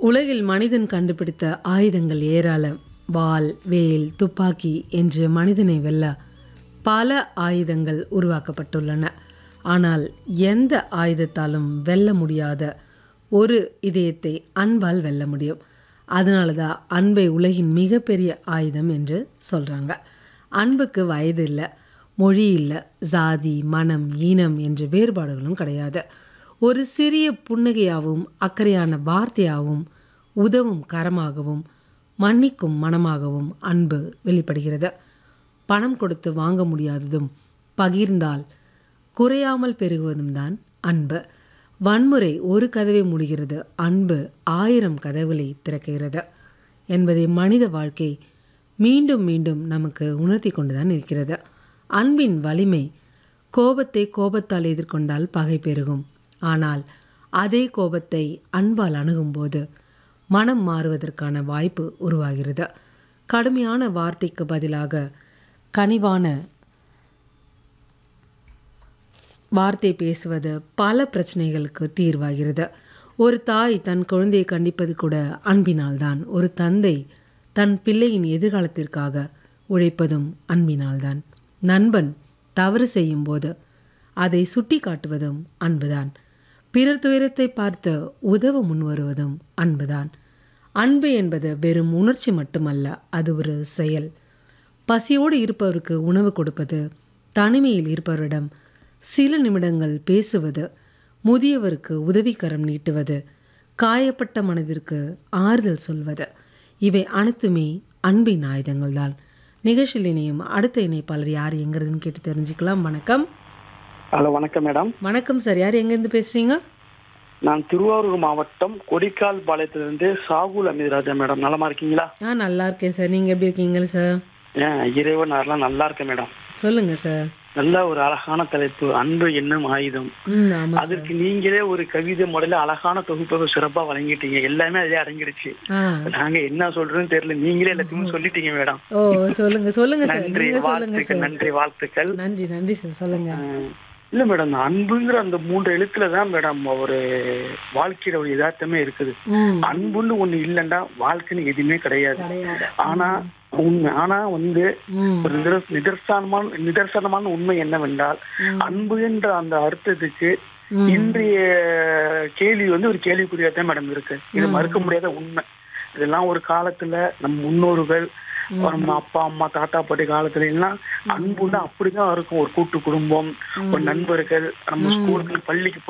உலகில் மனிதன் கண்டுபிடித்த ஆயுதங்கள் ஏராளம் வாள் வேல் துப்பாக்கி என்று மனிதனை வெல்ல பல ஆயுதங்கள் உருவாக்கப்பட்டுள்ளன ஆனால் எந்த ஆயுதத்தாலும் வெல்ல முடியாத ஒரு இதயத்தை அன்பால் வெல்ல முடியும் அதனால தான் அன்பை உலகின் மிகப்பெரிய ஆயுதம் என்று சொல்கிறாங்க அன்புக்கு வயது இல்லை மொழி இல்லை ஜாதி மனம் ஈனம் என்ற வேறுபாடுகளும் கிடையாது ஒரு சிறிய புன்னகையாகவும் அக்கறையான வார்த்தையாகவும் உதவும் கரமாகவும் மன்னிக்கும் மனமாகவும் அன்பு வெளிப்படுகிறது பணம் கொடுத்து வாங்க முடியாததும் பகிர்ந்தால் குறையாமல் பெருகுவதும் தான் அன்பு வன்முறை ஒரு கதவை மூடுகிறது அன்பு ஆயிரம் கதவுகளை திறக்கிறது என்பதை மனித வாழ்க்கை மீண்டும் மீண்டும் நமக்கு உணர்த்தி கொண்டுதான் இருக்கிறது அன்பின் வலிமை கோபத்தை கோபத்தால் எதிர்கொண்டால் பகை பெருகும் ஆனால் அதே கோபத்தை அன்பால் அணுகும்போது மனம் மாறுவதற்கான வாய்ப்பு உருவாகிறது கடுமையான வார்த்தைக்கு பதிலாக கனிவான வார்த்தை பேசுவது பல பிரச்சனைகளுக்கு தீர்வாகிறது ஒரு தாய் தன் குழந்தையை கண்டிப்பது கூட அன்பினால்தான் ஒரு தந்தை தன் பிள்ளையின் எதிர்காலத்திற்காக உழைப்பதும் அன்பினால்தான் நண்பன் தவறு செய்யும்போது அதை சுட்டி காட்டுவதும் அன்புதான் பிறர் துயரத்தை பார்த்து உதவ முன்வருவதும் அன்புதான் அன்பு என்பது வெறும் உணர்ச்சி மட்டுமல்ல அது ஒரு செயல் பசியோடு இருப்பவருக்கு உணவு கொடுப்பது தனிமையில் இருப்பவரிடம் சில நிமிடங்கள் பேசுவது முதியவருக்கு உதவிக்கரம் நீட்டுவது காயப்பட்ட மனதிற்கு ஆறுதல் சொல்வது இவை அனைத்துமே அன்பின் ஆயுதங்கள் தான் நிகழ்ச்சியில் இணையும் அடுத்த இணைப்பாளர் யார் எங்கிறதுன்னு கேட்டு தெரிஞ்சுக்கலாம் வணக்கம் ஹலோ வணக்கம் மேடம் வணக்கம் சார் யார் எங்கேருந்து பேசுகிறீங்க நான் திருவாரூர் மாவட்டம் கொடிக்கால் பாளையத்திலிருந்து சாகுல் அமிர்ராஜா மேடம் நலமா இருக்கீங்களா ஆ நல்லா இருக்கேன் சார் நீங்கள் எப்படி இருக்கீங்க சார் ஏன் இறைவன் அருளால் நல்லா இருக்கேன் மேடம் சொல்லுங்கள் சார் நல்ல ஒரு அழகான தலைப்பு அன்பு என்னும் ஆயுதம் ம் ஆமாம் சார் அதற்கு நீங்களே ஒரு கவிதை முறையில அழகான தொகுப்பை சிறப்பா வழங்கிட்டீங்க எல்லாமே அதிலே அடங்கிடுச்சு ஆ நாங்க என்ன சொல்றோம்னு தெரியல நீங்களே எல்லாத்தையும் சொல்லிட்டீங்க மேடம் ஓ சொல்லுங்க சொல்லுங்க சார் நன்றி நீங்க சொல்லுங்க வாழ்த்துக்கள் சார் நன்றி வாழ்த்துக்கள் நன்றி நன்றி சார் சொல்லுங்க அஹ், இல்ல மேடம் இந்த அன்புங்கிற அந்த மூன்று எழுத்துல தான் மேடம் ஒரு வாழ்க்கையோட ஒரு யதார்த்தமே இருக்குது ம் அன்புன்னு ஒண்ணு இல்லைன்னா வாழ்க்கைன்னு எதுவுமே கிடையாது கிடையாது ஆனா உண்மை ஆனா வந்து ம் ஒரு நிதர்- நிதர்சனமான நிதர்சனமான உண்மை என்னவென்றால் அன்பு என்ற அந்த அர்த்தத்துக்கு ம். இன்றைய கேள்வி வந்து ஒரு கேள்விக்குறியா தான் மேடம் இருக்கு இது மறுக்க முடியாத உண்மை இதெல்லாம் ஒரு காலத்துல நம் முன்னோர்கள் நம்ம அப்பா அம்மா தாத்தா பாட்டி காலத்துல எல்லாம் அன்புன்னா அப்படிதான் இருக்கும் ஒரு கூட்டு குடும்பம் ஒரு நண்பர்கள் நம்ம ஸ்கூலுக்கு பள்ளிக்கு